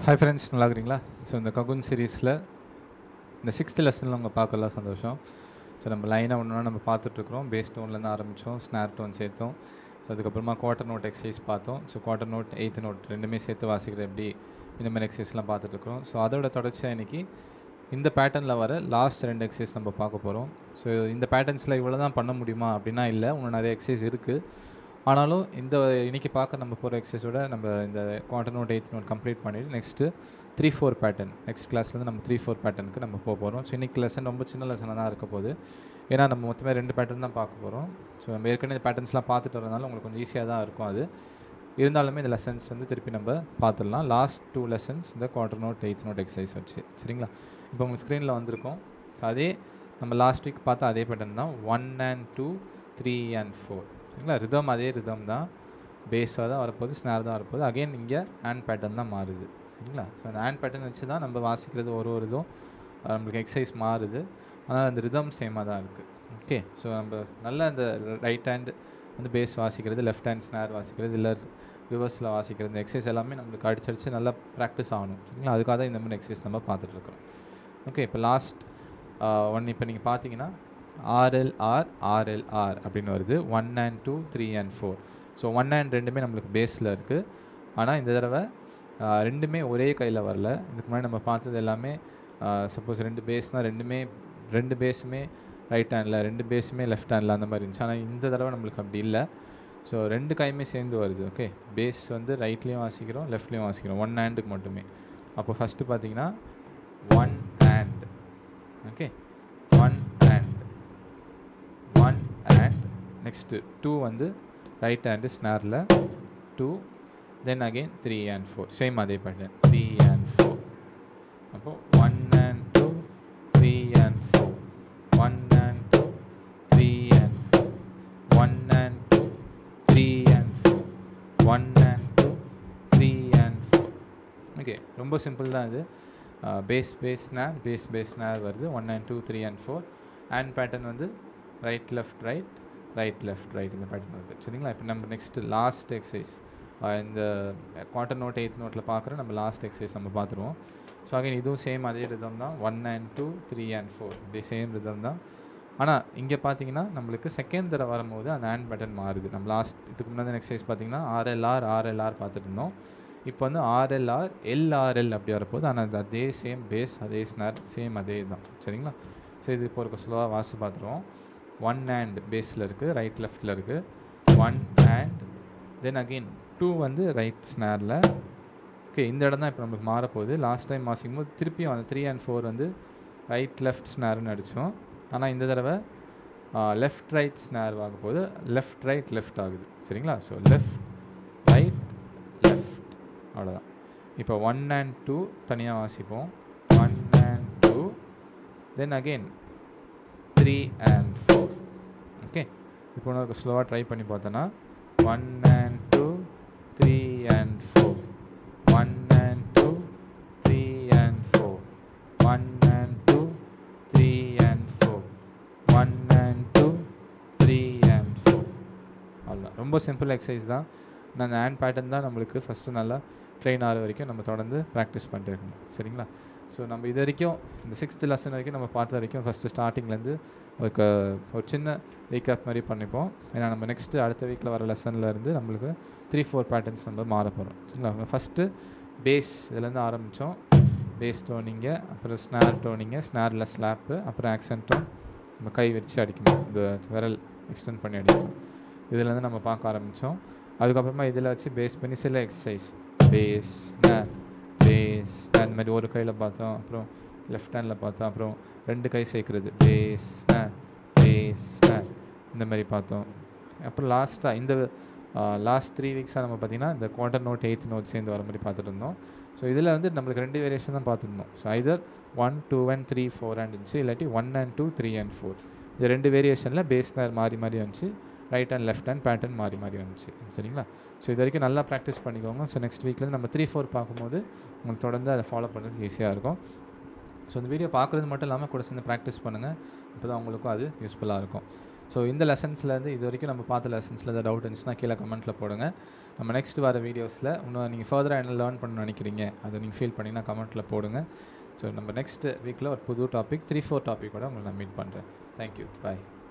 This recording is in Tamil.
ஹாய் ஃப்ரெண்ட்ஸ் நல்லா இருக்கிறீங்களா ஸோ இந்த ககுன் சீரீஸில் இந்த சிக்ஸ்த் லெசனில் உங்கள் பார்க்கலாம் சந்தோஷம் ஸோ நம்ம லைனாக ஒன்று நம்ம பார்த்துட்ருக்குறோம் பேஸ் டோன்லேருந்து ஆரம்பித்தோம் ஸ்னார் டோன் சேர்த்தோம் ஸோ அதுக்கப்புறமா குவார்ட்டர் நோட் எக்ஸசைஸ் பார்த்தோம் so quarter note eighth note ரெண்டுமே சேர்த்து வாசிக்கிற எப்படி இந்த மாதிரி எக்ஸசைஸ்லாம் பார்த்துட்ருக்குறோம் ஸோ அதோட தொடர்ச்சியாக இன்றைக்கி இந்த பேட்டர்னில் வர லாஸ்ட் ரெண்டு எக்ஸசைஸ் நம்ம பார்க்க போகிறோம் ஸோ இந்த பேட்டர்ன்ஸில் இவ்வளோ தான் பண்ண முடியுமா அப்படின்னா இல்லை இன்னும் நிறைய எக்ஸசைஸ் இருக்குது ஆனாலும் இந்த இன்றைக்கி பார்க்க நம்ம போகிற எக்ஸசைஸோட நம்ம இந்த quarter note eighth note complete பண்ணிவிட்டு next three four pattern next கிளாஸ்லேருந்து நம்ம த்ரீ ஃபோர் பேட்டர்னுக்கு நம்ம போக போகிறோம் ஸோ இன்றைக்கி லெசன் ரொம்ப சின்ன லெசனாக தான் இருக்க போகுது ஏன்னா நம்ம மொத்தமே ரெண்டு பேட்டர்ன் தான் பார்க்க போகிறோம் ஸோ நம்ம ஏற்கனவே இந்த பேட்டர்ன்ஸ்லாம் பார்த்துட்டு வரதுனால உங்களுக்கு கொஞ்சம் ஈஸியாக தான் இருக்கும் அது இருந்தாலுமே இந்த லெசன்ஸ் வந்து திருப்பி நம்ம பார்த்துடலாம் லாஸ்ட் டூ லெசன்ஸ் இந்த quarter note eighth note exercise வச்சு சரிங்களா இப்போ உங்கள் ஸ்க்ரீனில் வந்திருக்கோம் ஸோ அதே நம்ம லாஸ்ட் வீக் பார்த்த அதே பேட்டர்ன் தான் one and two three and four சரிங்களா ரிதம் அதே ரிதம் தான் பேஸாக தான் வரப்போகுது ஸ்னார் தான் வரப்போகுது அகைன் இங்கே ஹேண்ட் பேட்டர்ன் தான் மாறுது சரிங்களா ஸோ அந்த ஹேண்ட் பேட்டர்ன் வச்சு தான் நம்ம வாசிக்கிறது ஒரு ஒரு இதுவும் நம்மளுக்கு எக்ஸசைஸ் மாறுது ஆனால் அந்த ரிதம் சேமாக தான் இருக்குது ஓகே ஸோ நம்ம நல்ல அந்த ரைட் ஹேண்ட் வந்து பேஸ் வாசிக்கிறது லெஃப்ட் ஹேண்ட் ஸ்னார் வாசிக்கிறது இல்லை ரிவர்ஸில் வாசிக்கிறது இந்த எக்ஸசைஸ் எல்லாமே நம்மளுக்கு அடிச்சு அடிச்சு நல்லா ப்ராக்டிஸ் ஆகணும் சரிங்களா அதுக்காக தான் இந்த மாதிரி எக்ஸசைஸ் நம்ம பார்த்துட்ருக்கோம் ஓகே இப்போ லாஸ்ட் ஒன் இப்போ நீங்கள் பார்த்தீங்கன்னா ஆர்எல்ஆர் ஆர்எல்ஆர் அப்படின்னு வருது one and two three and four so one and ரெண்டுமே நம்மளுக்கு பேஸில் இருக்குது ஆனால் இந்த தடவை ரெண்டுமே ஒரே கையில் வரல இதுக்கு முன்னாடி நம்ம பார்த்தது எல்லாமே சப்போஸ் ரெண்டு பேஸ்னால் ரெண்டுமே ரெண்டு பேஸுமே ரைட் ஹேண்டில் ரெண்டு பேஸுமே லெஃப்ட் ஹேண்டில் அந்த மாதிரி இருந்துச்சு ஆனால் இந்த தடவை நம்மளுக்கு அப்படி இல்லை ஸோ ரெண்டு கையுமே சேர்ந்து வருது ஓகே பேஸ் வந்து ரைட்லேயும் வாசிக்கிறோம் லெஃப்ட்லேயும் வாசிக்கிறோம் ஒன் ஹேண்டுக்கு மட்டுமே அப்போ ஃபஸ்ட்டு பார்த்தீங்கன்னா one hand okay one hand one hand next two வந்து ரைட் ஹேண்டு ஸ்னாரில் two then again three and four same அதே பேட்டர்ன் த்ரீ அண்ட் ஃபோர் அப்போது one and two three and four one and two three and four one and two three and four one and two three and four okay ரொம்ப சிம்பிள் தான் இது bass bass snare bass bass snare வருது one and two three and four hand pattern வந்து right left right right left right இந்த பேட்டர்ன் வருது சரிங்களா இப்போ நம்ம நெக்ஸ்ட்டு லாஸ்ட் எக்ஸசைஸ் இந்த குவார்ட்டர் நோட் எயித் நோட்டில் பார்க்குற நம்ம லாஸ்ட் எக்ஸசைஸ் நம்ம பார்த்துருவோம் ஸோ அகைன் இதுவும் சேம் அதே ரிதம் தான் one and two three and four இதே சேம் ரிதம் தான் ஆனால் இங்கே பார்த்தீங்கன்னா நம்மளுக்கு செகண்ட் தடவை வரும்போது அந்த ஹேண்ட் பேட்டர்ன் மாறுது நம்ம லாஸ்ட் இதுக்கு முன்னாடி எக்ஸசைஸ் பார்த்தீங்கன்னா ஆர்எல்ஆர் ஆர்எல்ஆர் பார்த்துட்டு இருந்தோம் இப்போ வந்து ஆர்எல்ஆர் எல்ஆர்எல் அப்படி வரப்போகுது ஆனால் அது அதே சேம் பேஸ் அதே ஸ்னார் சேம் அதே தான் சரிங்களா ஸோ இது இப்போ ஒரு ஸ்லோவாக வாசி பார்த்துருவோம் ஒன் ஹேண்ட் பேஸில் இருக்குது ரைட் லெஃப்டில் இருக்குது one hand then again two வந்து ரைட் ஸ்னாரில் ஓகே இந்த இடம் தான் இப்போ நம்மளுக்கு மாறப்போகுது லாஸ்ட் டைம் வாசிக்கும் போது திருப்பியும் அந்த த்ரீ அண்ட் ஃபோர் வந்து ரைட் லெஃப்ட் ஸ்னார்னு அடித்தோம் ஆனால் இந்த தடவை லெஃப்ட் ரைட் ஸ்னார் ஆக போது லெஃப்ட் ரைட் லெஃப்ட் ஆகுது சரிங்களா ஸோ லெஃப்ட் ரைட் லெஃப்ட் அவ்வளோதான் இப்போ ஒன் அண்ட் டூ தனியாக வாசிப்போம் one and two then again three and four okay இப்போ ஒன்று ஸ்லோவாக ட்ரை பண்ணி பார்த்தோன்னா one and two three and four one and two three and four one and two three and four one and two three and four அவ்வளோதான் ரொம்ப சிம்பிள் எக்ஸசைஸ் தான் நான் அந்த ஹேண்ட் பேட்டர்ன் தான் நம்மளுக்கு ஃபஸ்ட்டு நல்லா ட்ரெயின் ஆகிற வரைக்கும் நம்ம தொடர்ந்து ப்ராக்டிஸ் பண்ணிட்டு இருக்கணும் சரிங்களா ஸோ நம்ம இது வரைக்கும் இந்த சிக்ஸ்த் லெசன் வரைக்கும் நம்ம பார்த்த வரைக்கும் ஃபஸ்ட்டு ஸ்டார்டிங்லேருந்து ஒரு ஒரு சின்ன ரீகேப் மாதிரி பண்ணிப்போம் ஏன்னா நம்ம நெக்ஸ்ட்டு அடுத்த வீக்கில் வர லெசனில் இருந்து நம்மளுக்கு த்ரீ ஃபோர் பேட்டர்ன்ஸ் நம்ம மாற போகிறோம் சரிங்களா ஃபஸ்ட்டு பேஸ் இதுலேருந்து ஆரம்பித்தோம் பேஸ் டோனிங்க அப்புறம் ஸ்னார் டோனிங்க ஸ்னாரில் ஸ்லாப்பு அப்புறம் ஆக்சன்ட் டோன் நம்ம கை வச்சு அடிக்கணும் இந்த விரல் எக்ஸ்டெண்ட் பண்ணி அடிக்கணும் இதுலேருந்து நம்ம பார்க்க ஆரம்பித்தோம் அதுக்கப்புறமா இதில் வச்சு பேஸ் பண்ணி சில எக்ஸசைஸ் பேஸ் பேஸ் அந்த மாதிரி ஒரு கையில் பார்த்தோம் அப்புறம் லெஃப்ட் ஹேண்டில் பார்த்தோம் அப்புறம் ரெண்டு கை சேர்க்குறது பேஸ் பேஸ் இந்த மாதிரி பார்த்தோம் அப்புறம் லாஸ்ட்டாக இந்த லாஸ்ட் த்ரீ வீக்ஸாக நம்ம பார்த்திங்கன்னா இந்த குவார்டர் நோட் எயித் நோட் சேர்ந்து வர மாதிரி பார்த்துட்டு இருந்தோம் ஸோ இதில் வந்து நம்மளுக்கு ரெண்டு வேரியேஷன் தான் பார்த்துருந்தோம் so either one two and three four and இருந்துச்சு இல்லாட்டி one and two three and four இது ரெண்டு வேரியேஷனில் பேஸ் நேர் மாறி மாறி வந்துச்சு right and left hand pattern மாறி மாறி வந்துச்சு சரிங்களா ஸோ இது வரைக்கும் நல்லா ப்ராக்டிஸ் பண்ணிக்கோங்க ஸோ நெக்ஸ்ட் வீக்லேருந்து நம்ம த்ரீ ஃபோர் பார்க்கும்போது உங்களுக்கு தொடர்ந்து அதை ஃபாலோ பண்ணுறது ஈஸியாக இருக்கும் ஸோ இந்த வீடியோ பார்க்குறது மட்டும் இல்லாமல் கூட சேர்ந்து ப்ராக்டிஸ் பண்ணுங்கள் அப்போ தான் உங்களுக்கும் அது யூஸ்ஃபுல்லாக இருக்கும் ஸோ இந்த லெசன்ஸ்லேருந்து இது வரைக்கும் நம்ம பார்த்த லெசன்ஸில் ஏதாவது டவுட் இருந்துச்சுன்னா கீழே கமெண்ட்டில் போடுங்க நம்ம நெக்ஸ்ட் வர வீடியோஸில் இன்னும் நீங்கள் ஃபர்தராக என்ன லேர்ன் பண்ண நினைக்கிறீங்க அதை நீங்கள் ஃபீல் பண்ணிங்கன்னா கமெண்ட்டில் போடுங்க ஸோ நம்ம நெக்ஸ்ட் வீக்கில் ஒரு புது டாபிக் த்ரீ ஃபோர் டாபிக் கூட உங்களை நான் மீட் பண்ணுறேன் தேங்க்யூ பாய்